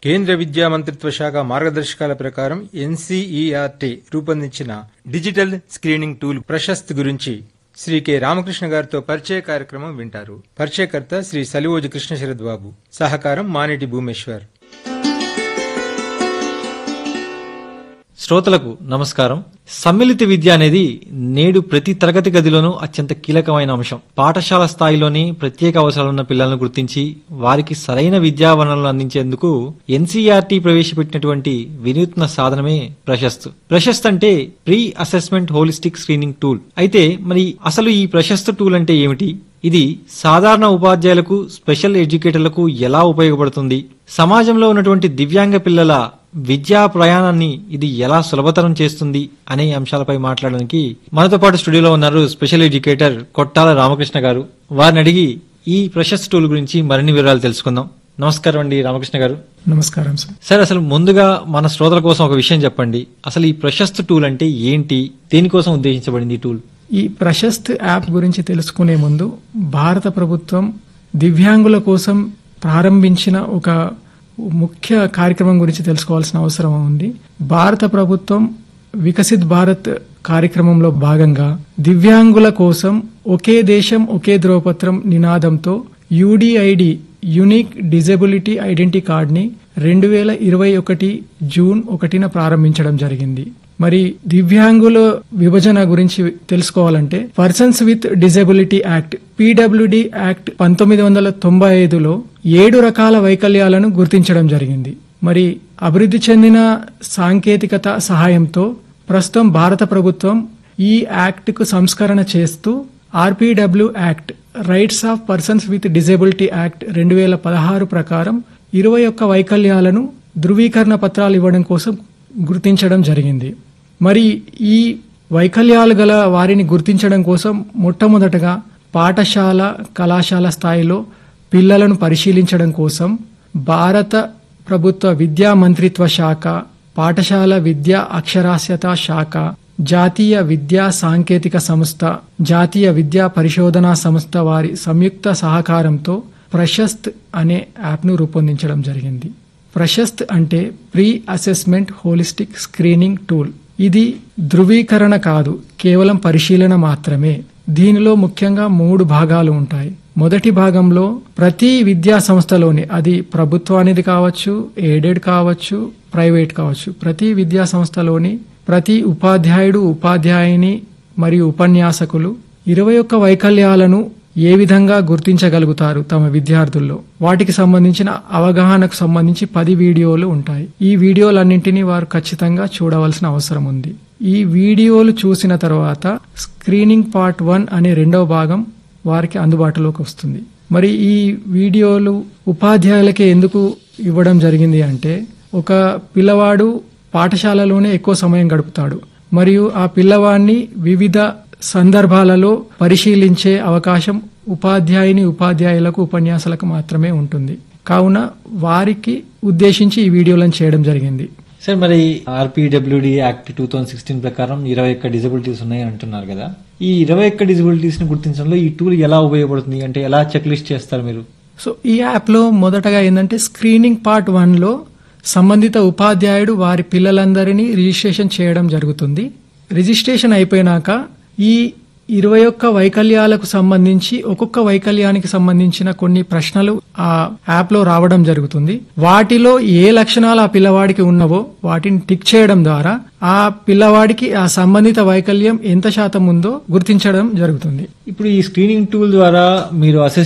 కేంద్ర విద్యా మంత్రిత్వ శాఖ మార్గదర్శకాల ప్రకారం ఎన్సీఈఆర్టీ రూపొందించిన డిజిటల్ స్క్రీనింగ్ టూల్ ప్రశస్త్ గురించి శ్రీ కె రామకృష్ణ గారితో పరిచయ కార్యక్రమం వింటారు పరిచయకర్త శ్రీ సలివోజు కృష్ణ శరద్ బాబు సహకారం మానేటి భూమేశ్వర్ శ్రోతలకు నమస్కారం సమ్మిళిత విద్య అనేది నేడు ప్రతి తరగతి గదిలోనూ అత్యంత కీలకమైన అంశం పాఠశాల స్థాయిలోని ప్రత్యేక అవసరాలున్న పిల్లలను గుర్తించి వారికి సరైన విద్యా వనరులను అందించేందుకు ఎన్సీఆర్టీ ప్రవేశపెట్టినటువంటి వినూత్న సాధనమే ప్రశస్త్ ప్రశస్త్ అంటే pre assessment holistic screening tool అయితే మరి అసలు ఈ ప్రశస్త్ టూల్ అంటే ఏమిటి ఇది సాధారణ ఉపాధ్యాయులకు స్పెషల్ ఎడ్యుకేటర్లకు ఎలా ఉపయోగపడుతుంది సమాజంలో ఉన్నటువంటి దివ్యాంగ పిల్లల విద్యా ప్రయాణాన్ని ఇది ఎలా సులభతరం చేస్తుంది అనే అంశాలపై మాట్లాడడానికి మనతో పాటు స్టూడియోలో ఉన్నారు స్పెషల్ ఎడ్యుకేటర్ కొట్టాల రామకృష్ణ గారు వారిని అడిగి ఈ ప్రశస్త్ టూల్ గురించి మరిన్ని వివరాలు తెలుసుకుందాం నమస్కారం అండి రామకృష్ణ గారు నమస్కారం సార్ సార్ అసలు ముందుగా మన శ్రోతల కోసం ఒక విషయం చెప్పండి అసలు ఈ ప్రశస్త్ టూల్ అంటే ఏంటి దేనికోసం ఉద్దేశించబడింది ఈ టూల్ ఈ ప్రశస్త్ యాప్ గురించి తెలుసుకునే ముందు భారత ప్రభుత్వం దివ్యాంగుల కోసం ప్రారంభించిన ఒక ముఖ్య కార్యక్రమం గురించి తెలుసుకోవాల్సిన అవసరం ఉంది భారత ప్రభుత్వం వికసిత్ భారత్ కార్యక్రమంలో భాగంగా దివ్యాంగుల కోసం ఒకే దేశం ఒకే ధ్రువపత్రం నినాదంతో UDID unique disability identity card ని రెండు వేల ఇరవై ఒకటి జూన్ ఒకటిన ప్రారంభించడం జరిగింది మరి దివ్యాంగుల విభజన గురించి తెలుసుకోవాలంటే persons with disability act PWD act పంతొమ్మిది వందల తొంభై ఐదులో ఏడు రకాల వైకల్యాలను గుర్తించడం జరిగింది మరి అభివృద్ధి చెందిన సాంకేతికత సహాయంతో ప్రస్తుతం భారత ప్రభుత్వం ఈ యాక్ట్ కు సంస్కరణ చేస్తూ RPW act rights of persons with disability act రెండు వేల పదహారు ప్రకారం ఇరవై ఒక్క వైకల్యాలను ధృవీకరణ పత్రాలు ఇవ్వడం కోసం గుర్తించడం జరిగింది మరి ఈ వైకల్యాలు గల వారిని గుర్తించడం కోసం మొట్టమొదటగా పాఠశాల కళాశాల స్థాయిలో పిల్లలను పరిశీలించడం కోసం భారత ప్రభుత్వ విద్యా మంత్రిత్వ శాఖ పాఠశాల విద్యా అక్షరాస్యత శాఖ జాతీయ విద్యా సాంకేతిక సంస్థ జాతీయ విద్యా పరిశోధనా సంస్థ వారి సంయుక్త సహకారంతో ప్రశస్త్ అనే యాప్ను రూపొందించడం జరిగింది ప్రశస్త్ అంటే pre assessment holistic screening tool ఇది ధృవీకరణ కాదు కేవలం పరిశీలన మాత్రమే దీనిలో ముఖ్యంగా మూడు భాగాలు ఉంటాయి మొదటి భాగంలో ప్రతి విద్యా సంస్థలోని అది ప్రభుత్వానిది కావచ్చు ఎయిడెడ్ కావచ్చు ప్రైవేట్ కావచ్చు ప్రతి విద్యా సంస్థలోని ప్రతి ఉపాధ్యాయుడు ఉపాధ్యాయుని మరియు ఉపన్యాసకులు ఇరవై ఒక్క వైకల్యాలను ఏ విధంగా గుర్తించగలుగుతారు తమ విద్యార్థుల్లో వాటికి సంబంధించిన అవగాహనకు సంబంధించి పది వీడియోలు ఉంటాయి ఈ వీడియోలన్నింటినీ వారు ఖచ్చితంగా చూడవలసిన అవసరం ఉంది ఈ వీడియోలు చూసిన తర్వాత స్క్రీనింగ్ పార్ట్ వన్ అనే రెండవ భాగం వారికి అందుబాటులోకి వస్తుంది మరి ఈ వీడియోలు ఉపాధ్యాయులకే ఎందుకు ఇవ్వడం జరిగింది అంటే ఒక పిల్లవాడు పాఠశాలలోనే ఎక్కువ సమయం గడుపుతాడు మరియు ఆ పిల్లవాడిని వివిధ సందర్భాలలో పరిశీలించే అవకాశం ఉపాధ్యాయుని ఉపాధ్యాయులకు ఉపన్యాసాలకు మాత్రమే ఉంటుంది కావున వారికి ఉద్దేశించి ఈ వీడియోలను చేయడం జరిగింది సార్ మరి RPWD act two thousand sixteen ప్రకారం ఇరవై ఒక్క డిజబిలిటీస్ ఉన్నాయి అంటున్నారు కదా ఈ ఇరవై ఒక్క డిజబిలిటీస్ ని గుర్తించడంలో ఈ టూల్ ఎలా ఉపయోగపడుతుంది అంటే ఎలా చెక్ లిస్ట్ చేస్తారు మీరు సో ఈ యాప్లో మొదటగా ఏంటంటే స్క్రీనింగ్ పార్ట్ వన్లో సంబంధిత ఉపాధ్యాయుడు వారి పిల్లలందరినీ రిజిస్ట్రేషన్ చేయడం జరుగుతుంది రిజిస్ట్రేషన్ అయిపోయినాక ఈ ఇరవై ఒక్క వైకల్యాలకు సంబంధించి ఒక్కొక్క వైకల్యానికి సంబంధించిన కొన్ని ప్రశ్నలు ఆ యాప్ లో రావడం జరుగుతుంది వాటిలో ఏ లక్షణాలు ఆ పిల్లవాడికి ఉన్నవో వాటిని టిక్ చేయడం ద్వారా ఆ పిల్లవాడికి ఆ సంబంధిత వైకల్యం ఎంత శాతం ఉందో గుర్తించడం జరుగుతుంది ఇప్పుడు ఈ స్క్రీనింగ్ టూల్ ద్వారా మీరు అసెస్